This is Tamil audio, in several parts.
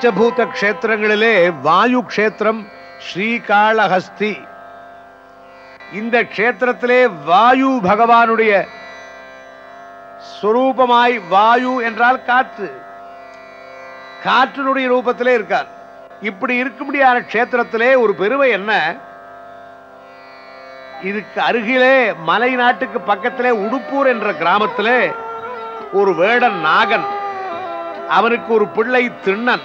பஞ்சபூத க்ஷேத்திரங்களிலே வாயு க்ஷேத்திரம் ஸ்ரீகாளஹஸ்தி இந்த க்ஷேத்திரத்திலே வாயு பகவானுடைய ஸ்வரூபமாய் வாயு என்றால் காற்று காற்றினுடைய ரூபத்திலே இருக்கார் இப்படி இருக்கும்படியான க்ஷேத்திரத்திலே ஒரு பெருமை என்ன இதுக்கு அருகிலே மலை நாட்டுக்கு பக்கத்திலே உடுப்பூர் என்ற கிராமத்திலே ஒரு வேடன் நாகன் அவனுக்கு ஒரு பிள்ளை திண்ணன்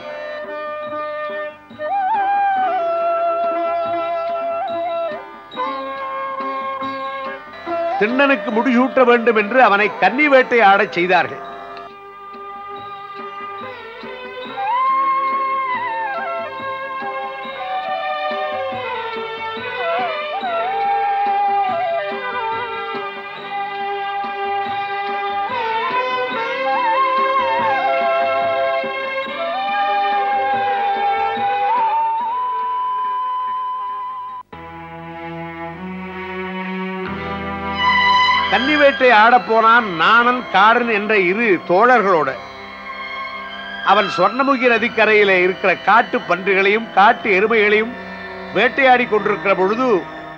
திண்ணனுக்கு முடிசூட்ட வேண்டும் என்று அவனை கன்னி வேட்டையாடச் செய்தார்கள் கன்னி வேட்டை ஆடப் போனான் நாணன் காரன் என்ற இரு தோழர்களோட அவன் சொர்ணமுகி நதிக்கரையிலே இருக்கிற காட்டு பன்றிகளையும் காட்டு எருமைகளையும் வேட்டையாடி கொண்டிருக்கிற பொழுது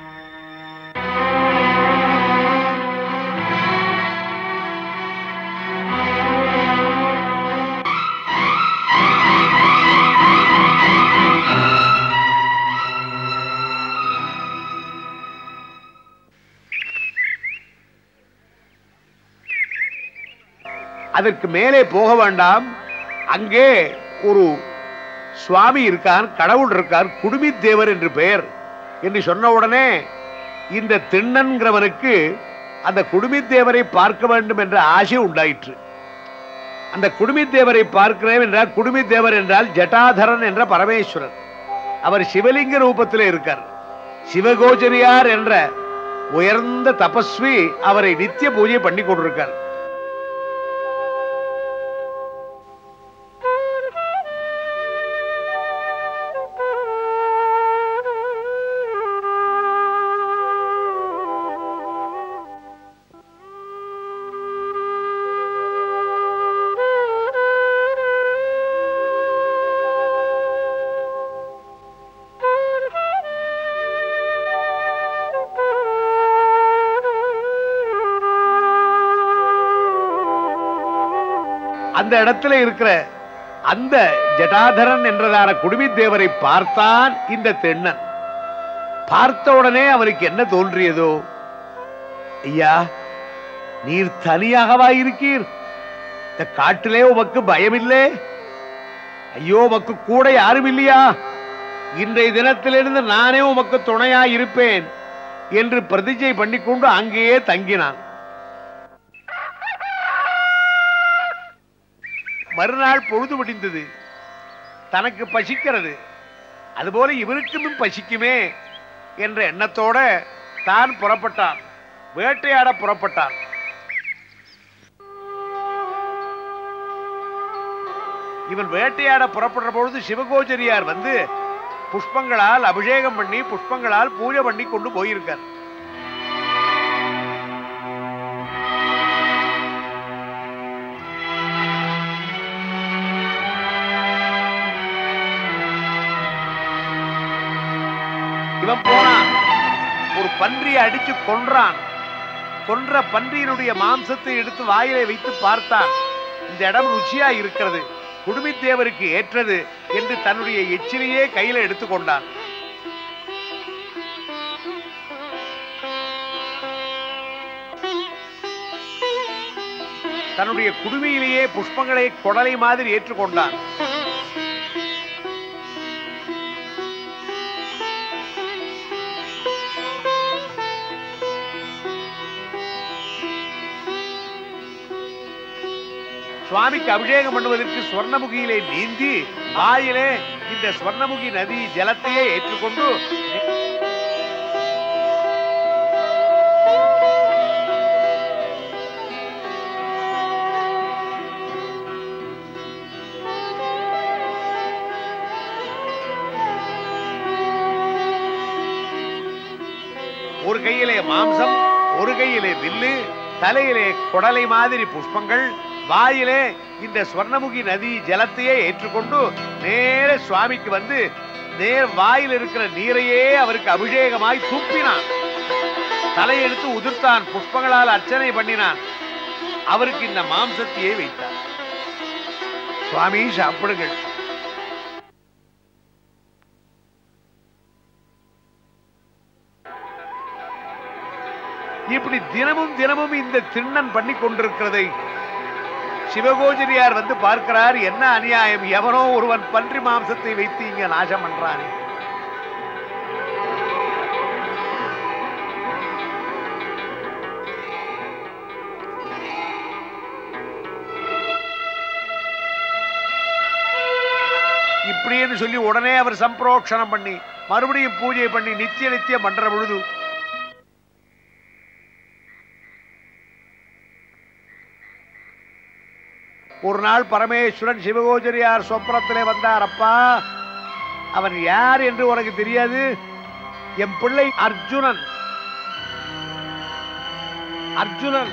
அதற்கு மேலே போக வேண்டாம் அங்கே ஒரு சுவாமி இருக்கார் கடவுள் இருக்கார் குடுமி தேவர் என்று பெயர் என்று சொன்ன உடனே இந்த திண்ணன்கிறவனுக்கு அந்த குடுமி தேவரை பார்க்க வேண்டும் என்ற ஆசை உண்டாயிற்று அந்த குடுமி தேவரை பார்க்கிறேன் என்றால் குடுமி தேவர் என்றால் ஜட்டாதரன் என்ற பரமேஸ்வரர் அவர் சிவலிங்க ரூபத்தில் இருக்கார் சிவகோச்சரியார் என்ற உயர்ந்த தபஸ்வி அவரை நித்திய பூஜை பண்ணி கொண்டிருக்கார் அந்த இடத்துல இருக்கிற அந்த ஜடாதரன் என்றதான குடுமி தேவரை பார்த்தான் இந்த தென்னன் பார்த்த உடனே அவனுக்கு என்ன தோன்றியதோ ஐயா நீர் தனியாகவா இருக்கீர் இந்த காட்டிலே உமக்கு பயமில்லே ஐயோ உமக்கு கூட யாரும் இல்லையா இன்றைய தினத்திலிருந்து நானே உமக்கு துணையா இருப்பேன் என்று பிரதிஜை பண்ணிக்கொண்டு அங்கேயே தங்கினான் மறுநாள் பொழுது விடிந்தது தனக்கு பசிக்கிறது அதுபோல இவருக்கும் பசிக்குமே என்ற எண்ணத்தோட தான் புறப்பட்டான் வேட்டையாட புறப்பட்டான் இவன் வேட்டையாட புறப்படுற பொழுது சிவகோச்சரியார் வந்து புஷ்பங்களால் அபிஷேகம் பண்ணி புஷ்பங்களால் பூஜை பண்ணி கொண்டு போயிருக்கார் இவன் போனான் ஒரு பன்றியை அடிச்சு கொன்றான் கொன்ற பன்றியினுடைய மாம்சத்தை எடுத்து வாயிலை வைத்து பார்த்தான் இந்த இடம் ருச்சியா இருக்கிறது குடுமித்தேவருக்கு ஏற்றது என்று தன்னுடைய எச்சிலையே கையில எடுத்துக்கொண்டான் தன்னுடைய குடுமையிலேயே புஷ்பங்களை கொடலை மாதிரி ஏற்றுக்கொண்டான் சுவாமிக்கு அபிஷேகம் பண்ணுவதற்கு ஸ்வர்ணமுகியிலே நீந்தி வாயிலே இந்த ஸ்வர்ணமுகி நதி ஜலத்தையே ஏற்றுக்கொண்டு ஒரு கையிலே மாம்சம் ஒரு கையிலே வில்லு தலையிலே குடலை மாதிரி புஷ்பங்கள் வாயிலே இந்த ஸ்வர்ணமுகி நதி ஜலத்தையே ஏற்றுக்கொண்டு நேர சுவாமிக்கு வந்து நேர் வாயில் இருக்கிற நீரையே அவருக்கு அபிஷேகமாய் துப்பினான் தலையெடுத்து உதிர்த்தான் புஷ்பங்களால் அர்ச்சனை பண்ணினான் அவருக்கு இந்த மாம்சத்தையே வைத்தார் சுவாமி சாப்பிடுங்கள் இப்படி தினமும் தினமும் இந்த திண்ணன் பண்ணி கொண்டிருக்கிறதை சிவகோஜரியார் வந்து பார்க்கிறார் என்ன அநியாயம் எவனோ ஒருவன் பன்றி மாம்சத்தை வைத்து இங்க நாசம் பண்றானே இப்படின்னு சொல்லி உடனே அவர் சம்பிரோக்ஷணம் பண்ணி மறுபடியும் பூஜை பண்ணி நித்திய நித்தியம் பண்ற பொழுது ஒரு நாள் பரமேஸ்வரன் சிவகோச்சரியார் சொப்னத்திலே வந்தார் அப்பா அவன் யார் என்று உனக்கு தெரியாது என் பிள்ளை அர்ஜுனன் அர்ஜுனன்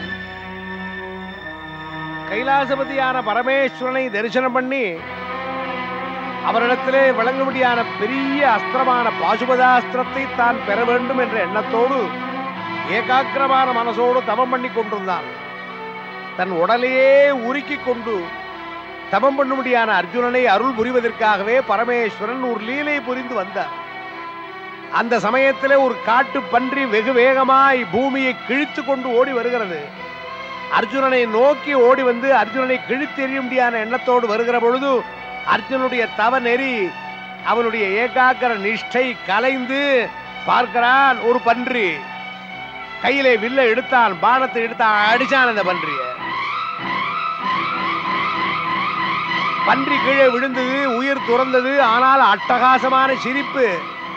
கைலாசபதியான பரமேஸ்வரனை தரிசனம் பண்ணி அவரிடத்திலே விளங்கும்படியான பெரிய அஸ்திரமான பாசுபதாஸ்திரத்தை தான் பெற வேண்டும் என்ற எண்ணத்தோடு ஏகாக்கிரமான மனசோடு தவம் பண்ணி கொண்டிருந்தான் தன் உடலையே உருக்கிக் கொண்டு தவம் பண்ணும்படியான அர்ஜுனனை அருள் புரிவதற்காகவே பரமேஸ்வரன் ஒரு லீலை புரிந்து வந்தார் அந்த சமயத்திலே ஒரு காட்டு பன்றி வெகு வேகமாய் பூமியை கிழித்து கொண்டு ஓடி வருகிறது அர்ஜுனனை நோக்கி ஓடி வந்து அர்ஜுனனை கிழித்து எறியும்படியான எண்ணத்தோடு வருகிற பொழுது அர்ஜுனுடைய தவ நெறி அவனுடைய ஏகாக்கிர நிஷ்டை கலைந்து பார்க்கிறான் ஒரு பன்றி கையிலே வில்ல எடுத்தான் பானத்தை எடுத்தான் அடிச்சான் அந்த பன்றிய பன்றி கீழே விழுந்தது உயிர் துறந்தது ஆனால் அட்டகாசமான சிரிப்பு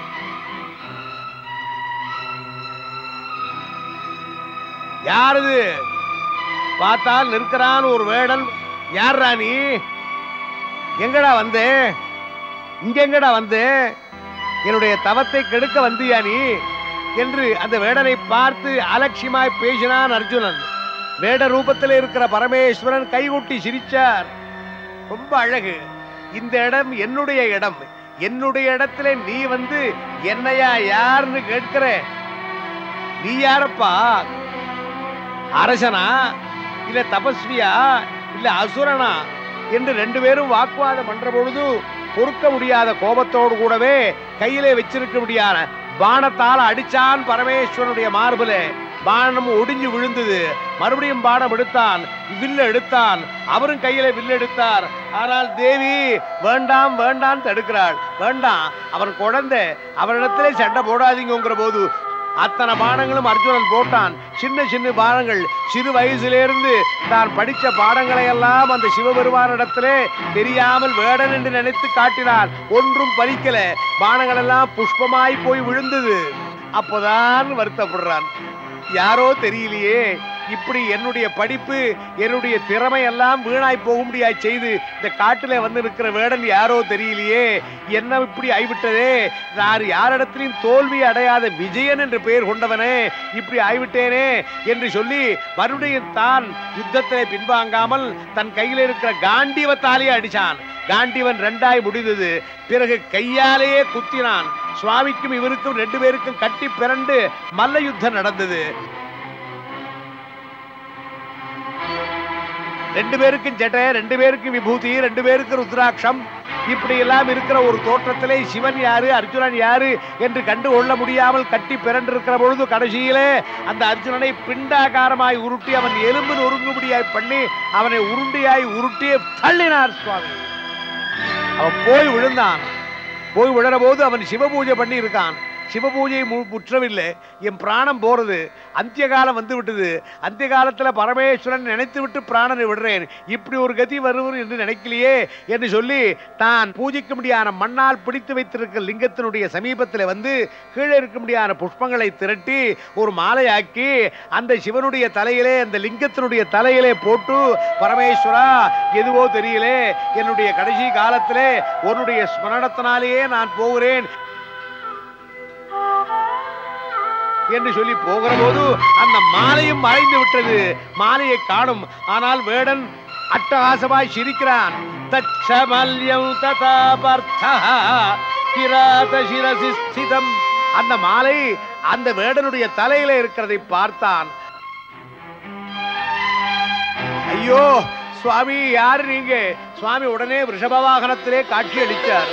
யாரது பார்த்தால் நிற்கிறான் ஒரு வேடன் யார் ராணி எங்கடா வந்தே இங்க எங்கடா வந்து என்னுடைய தவத்தை கெடுக்க வந்தியா நீ என்று அந்த வேடனை பார்த்து அலட்சியமாய் பேசினான் அர்ஜுனன் வேட ரூபத்தில் இருக்கிற பரமேஸ்வரன் கைகொட்டி சிரிச்சார் ரொம்ப அழகு இந்த இடம் என்னுடைய இடம் என்னுடைய இடத்துல நீ வந்து என்னையா யாருன்னு கேட்கிற நீ யாரப்பா அரசனா இல்ல தபஸ்வியா இல்ல அசுரனா என்று ரெண்டு பேரும் வாக்குவாதம் பண்ற பொழுது பொறுக்க முடியாத கோபத்தோடு கூடவே கையிலே வச்சிருக்க முடியாத பானத்தால் அடிச்சான் பரமேஸ்வரனுடைய மார்பில பானம் ஒடிஞ்சு விழுந்தது மறுபடியும் பானம் எடுத்தான் வில்ல எடுத்தான் அவரும் கையில வில்ல எடுத்தார் ஆனால் தேவி வேண்டாம் வேண்டாம் தடுக்கிறாள் வேண்டாம் அவன் குழந்தை அவரிடத்திலே சண்டை போடாதீங்கங்கிற போது அத்தனை பாடங்களும் அர்ஜுனன் போட்டான் சின்ன சின்ன பாடங்கள் சிறு வயசிலிருந்து தான் படிச்ச பாடங்களை எல்லாம் அந்த சிவபெருமானிடத்திலே தெரியாமல் வேடன் என்று நினைத்து காட்டினான் ஒன்றும் பலிக்கல பானங்கள் எல்லாம் புஷ்பமாய் போய் விழுந்தது அப்போதான் வருத்தப்படுறான் யாரோ தெரியலையே இப்படி என்னுடைய படிப்பு என்னுடைய திறமை எல்லாம் வீணாய் போகும்படியாய் செய்து இந்த காட்டிலே வந்து இருக்கிற வேடன் யாரோ தெரியலையே என்ன இப்படி ஆய்விட்டதே நான் யாரிடத்திலையும் தோல்வி அடையாத விஜயன் என்று பெயர் கொண்டவனே இப்படி ஆய்விட்டேனே என்று சொல்லி மறுபடியும் தான் யுத்தத்திலே பின்வாங்காமல் தன் கையில் இருக்கிற காண்டிவத்தாலே அடிச்சான் காண்டிவன் ரெண்டாய் முடிந்தது பிறகு கையாலேயே குத்தினான் சுவாமிக்கும் இவருக்கும் ரெண்டு பேருக்கும் கட்டி பிறண்டு மல்ல யுத்தம் நடந்தது ரெண்டு பேருக்கும் ஜெட்டை ரெண்டு பேருக்கும் விபூதி ரெண்டு பேருக்கும் ருத்ராட்சம் இப்படி எல்லாம் இருக்கிற ஒரு தோற்றத்திலே சிவன் யாரு அர்ஜுனன் யாரு என்று கண்டு கொள்ள முடியாமல் கட்டி பிறண்டிருக்கிற பொழுது கடைசியிலே அந்த அர்ஜுனனை பிண்டாகாரமாய் உருட்டி அவன் எலும்பு நொறுங்கும்படியாய் பண்ணி அவனை உருண்டியாய் உருட்டி தள்ளினார் சுவாமி அவன் போய் விழுந்தான் போய் விழற போது அவன் சிவபூஜை பண்ணி இருக்கான் சிவபூஜை மு- முற்றவில்லை என் பிராணம் போறது அந்திய காலம் வந்து விட்டது அந்திய காலத்துல பரமேஸ்வரன் நினைத்து விட்டு பிராணனை விடுறேன் இப்படி ஒரு கதி வருவர் என்று நினைக்கலையே என்று சொல்லி தான் பூஜிக்க முடியாத மண்ணால் பிடித்து வைத்திருக்கிற லிங்கத்தினுடைய சமீபத்தில் வந்து கீழே இருக்க முடியாத புஷ்பங்களை திரட்டி ஒரு மாலையாக்கி அந்த சிவனுடைய தலையிலே அந்த லிங்கத்தினுடைய தலையிலே போட்டு பரமேஸ்வரா எதுவோ தெரியலே என்னுடைய கடைசி காலத்திலே உன்னுடைய ஸ்மரணத்தினாலேயே நான் போகிறேன் என்று சொல்லி போகிற போது அந்த மாலையும் மறைந்து விட்டது மாலையை காணும் ஆனால் வேடன் அட்டகாசமாய் சிரிக்கிறான் தச்சமல்யம் ததா பர்த்தா கிராத சிரசி ஸ்திதம் அந்த மாலை அந்த வேடனுடைய தலையில இருக்கிறதை பார்த்தான் ஐயோ சுவாமி யாரு நீங்க சுவாமி உடனே ரிஷப வாகனத்திலே காட்சி அளித்தார்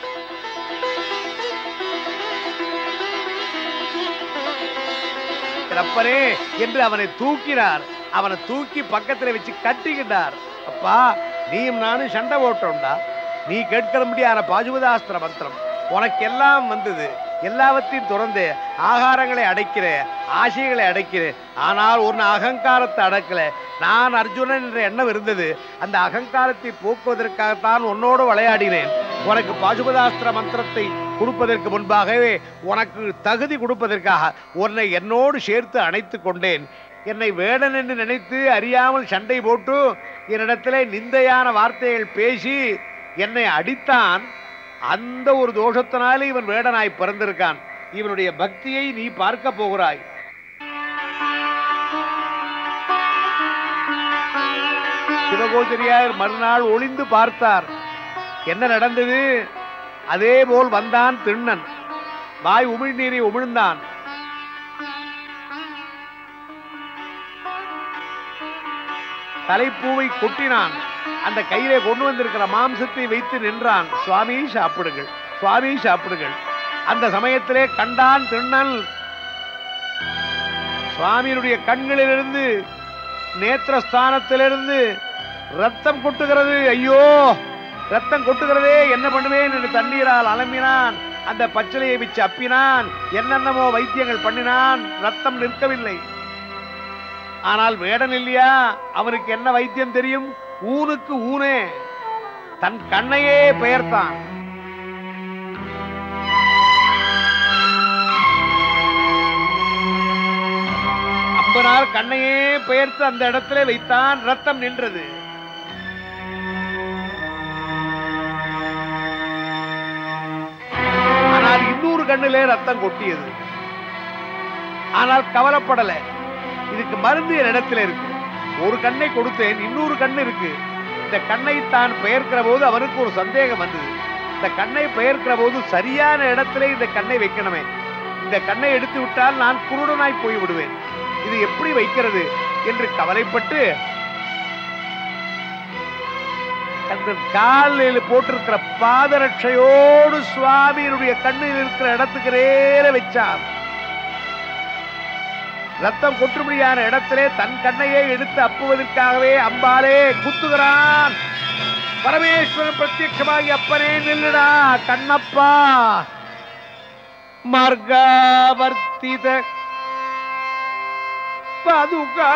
அப்பனே என்று அவனை தூக்கினார் அவனை தூக்கி பக்கத்துல வச்சு கட்டிக்கிட்டார் அப்பா நீயும் நானும் சண்டை ஓட்டோம்டா நீ கேட்கிற முடியாத பாஜுபதாஸ்திர மந்திரம் உனக்கு எல்லாம் வந்தது எல்லாவற்றையும் துறந்து ஆகாரங்களை அடைக்கிற ஆசைகளை அடைக்கிற ஆனால் ஒரு அகங்காரத்தை அடக்கல நான் அர்ஜுனன் என்ற எண்ணம் இருந்தது அந்த அகங்காரத்தை போக்குவதற்காகத்தான் உன்னோடு விளையாடினேன் உனக்கு பாசுபதாஸ்திர மந்திரத்தை கொடுப்பதற்கு முன்பாகவே உனக்கு தகுதி கொடுப்பதற்காக உன்னை என்னோடு சேர்த்து அணைத்து கொண்டேன் என்னை வேடன் என்று நினைத்து அறியாமல் சண்டை போட்டு என்னிடத்திலே நிந்தையான வார்த்தைகள் பேசி என்னை அடித்தான் அந்த ஒரு தோஷத்தினாலே இவன் வேடனாய் பிறந்திருக்கான் இவனுடைய பக்தியை நீ பார்க்க போகிறாய் சிவகோச்சரியார் மறுநாள் ஒளிந்து பார்த்தார் என்ன நடந்தது அதே போல் வந்தான் திண்ணன் வாய் உமிழ்நீரை உமிழ்ந்தான் தலைப்பூவை கொட்டினான் அந்த கையிலே கொண்டு வந்திருக்கிற மாம்சத்தை வைத்து நின்றான் சுவாமி சாப்பிடுங்கள் சுவாமி சாப்பிடுங்கள் அந்த சமயத்திலே கண்டான் திண்ணல் சுவாமியினுடைய கண்களிலிருந்து நேத்திரஸ்தானத்திலிருந்து ரத்தம் கொட்டுகிறது ஐயோ ரத்தம் கொட்டுகிறதே என்ன பண்ணுவேன் என்று தண்ணீரால் அலம்பினான் அந்த பச்சிலையை வச்சு அப்பினான் என்னென்னமோ வைத்தியங்கள் பண்ணினான் ரத்தம் நிற்கவில்லை ஆனால் வேடன் இல்லையா அவனுக்கு என்ன வைத்தியம் தெரியும் ஊனுக்கு ஊனே தன் கண்ணையே பெயர்த்தான் அம்பனார் கண்ணையே பெயர்த்து அந்த இடத்திலே வைத்தான் ரத்தம் நின்றது ஆனால் இன்னொரு கண்ணிலே ரத்தம் கொட்டியது ஆனால் கவலைப்படல இதுக்கு மருந்து என் இடத்துல இருக்கு ஒரு கண்ணை கொடுத்தேன் இன்னொரு கண்ணு இருக்கு இந்த கண்ணை தான் பெயர்க்கிற போது அவனுக்கு ஒரு சந்தேகம் வந்தது இந்த கண்ணை பெயர்க்கிற போது சரியான இடத்துல இந்த கண்ணை வைக்கணுமே இந்த கண்ணை எடுத்து விட்டால் நான் குருடனாய் போய் விடுவேன் இது எப்படி வைக்கிறது என்று கவலைப்பட்டு அந்த காலில் போட்டிருக்கிற பாதரட்சையோடு சுவாமியினுடைய கண்ணில் இருக்கிற இடத்துக்கு நேர வச்சான் ரத்தம் கொற்றுமணியான இடத்திலே தன் கண்ணையே எடுத்து அப்புவதற்காகவே அம்பாலே குத்துகிறான் பரமேஸ்வரன் பிரத்யட்சமாகி அப்பனே நில்லுடா கண்ணப்பா மார்காவர்த்தித பதுகா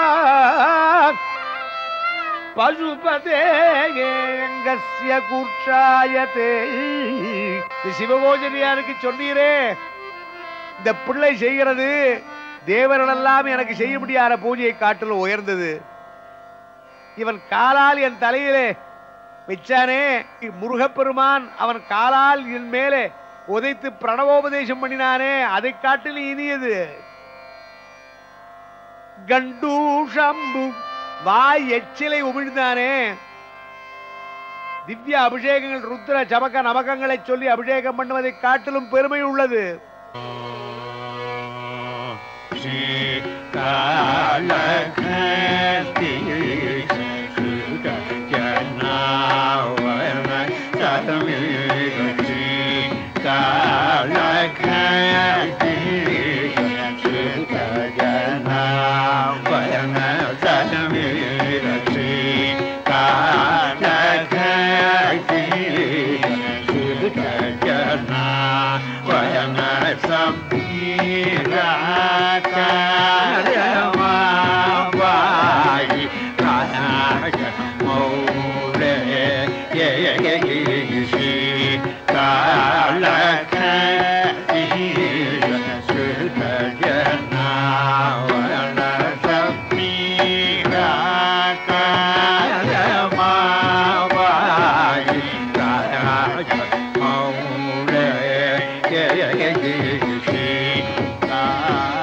பசுபதேங்கஸ்ய கூர்ச்சாயதே இது சிவகோஜனியாருக்கு சொன்னீரே இந்த பிள்ளை செய்கிறது தேவர்களெல்லாம் எனக்கு செய்ய முடியாத பூஜையை காட்டிலும் உயர்ந்தது இவன் காலால் என் தலையிலே வச்சானே முருகப்பெருமான் அவன் காலால் என் மேலே உதைத்து பிரணவோபதேசம் பண்ணினானே அதை காட்டிலும் இனியது கண்டூஷம்பு வாய் எச்சிலை உமிழ்ந்தானே திவ்ய அபிஷேகங்கள் ருத்ர சமக நமகங்களை சொல்லி அபிஷேகம் பண்ணுவதை காட்டிலும் பெருமை உள்ளது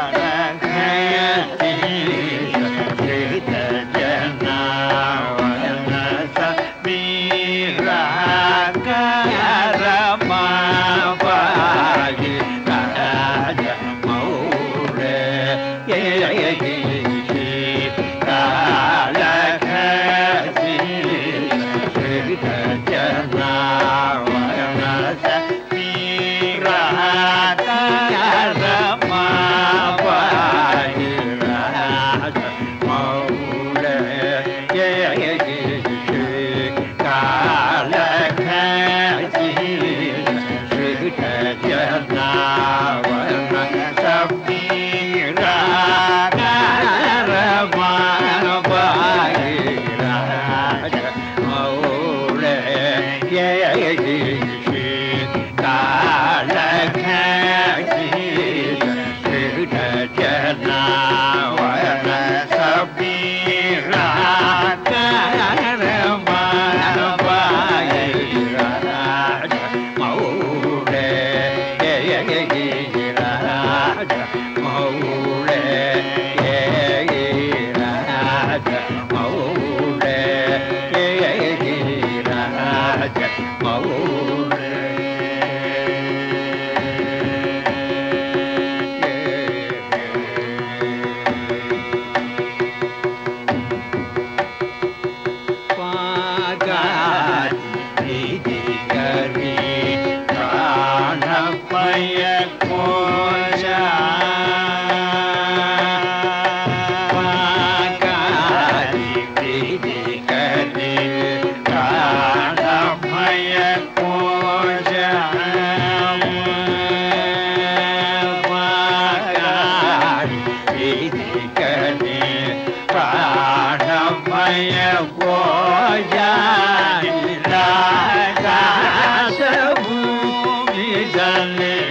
Yeah.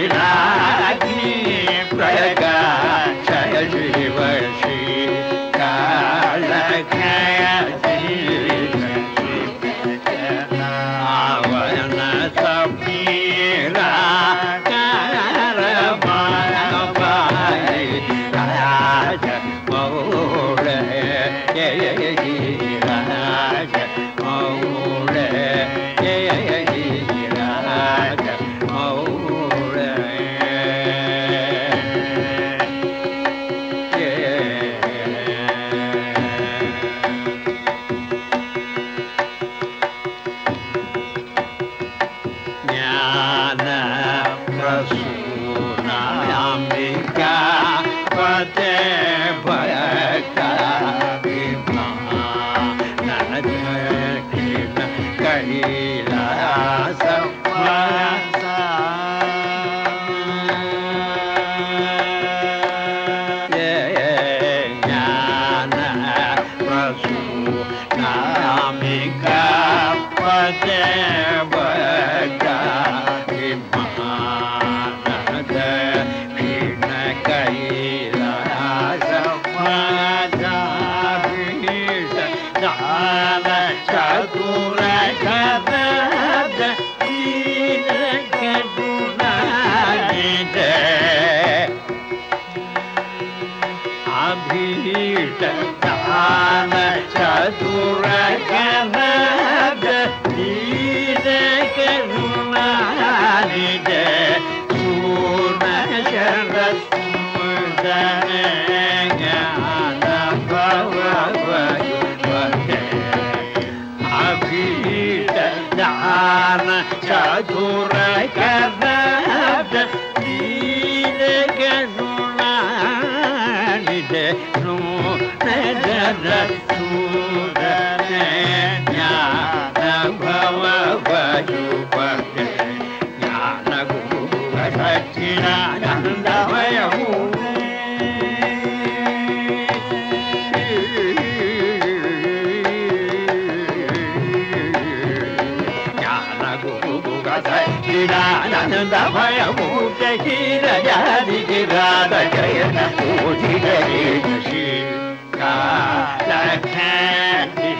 नीलाग्नि प्रकाशय शिव श्री कालकय आवरण समीरा राज मौड़ राज मौड़ राज मौड़ ज्ञान प्रसूनाम्बिका पते भयका कैलास ज्ञान प्रसूनामिका पते भयका विमानद क्षीण कैलास माधीश दान चतुर कदद दीन करुणा जय अभीष्ट दान चतुर कनद दीन करुणा निज सून शर सुदन ज्ञान भव अभीष्ट दान चतुर कनद दीन करुणा निज सून शर सुदन ज्ञान भव वयुपते ज्ञान गुरु सच्चिदानन्दमय ज्ञान गुरु सच्चिदानन्दमय मूर्त गिरजादि गिराद जयन पूजित श्री कालख्याति